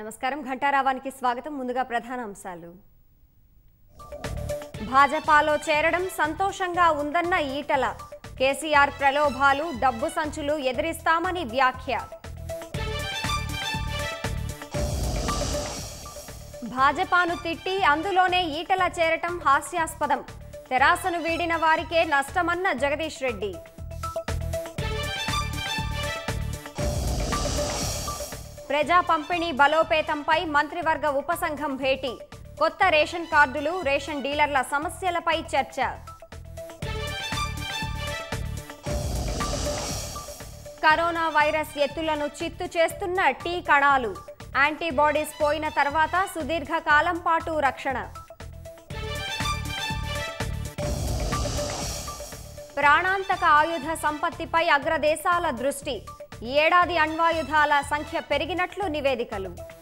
నమస్కారం ఘంటారావానికి స్వాగతం ముందుగా ప్రధాన అంశాలు భాజపాలో చేరడం సంతోషంగా ఉందన్న ఈటల కేసీఆర్ ప్రలోభాలు డబ్బు సంచులు ఎదిరిస్తామని వ్యాఖ్య భాజపాను తిట్టి అందులోనే ఈటల చేరటం హాస్యాస్పదం తెరాసను వీడిన వారికే నష్టమన్న జగదీష్ రెడ్డి ప్రజా పంపిణీ బలోపేతంపై మంత్రివర్గ ఉపసంఘం భేటీ కొత్త రేషన్ కార్డులు రేషన్ డీలర్ల సమస్యలపై చర్చ కరోనా వైరస్ ఎత్తులను చిత్తు చేస్తున్న టీ కణాలు యాంటీబాడీస్ పోయిన తర్వాత సుదీర్ఘ కాలం పాటు రక్షణ ప్రాణాంతక ఆయుధ సంపత్తిపై అగ్రదేశాల దృష్టి ఈ ఏడాది అణ్వాయుధాల సంఖ్య పెరిగినట్లు నివేదికలు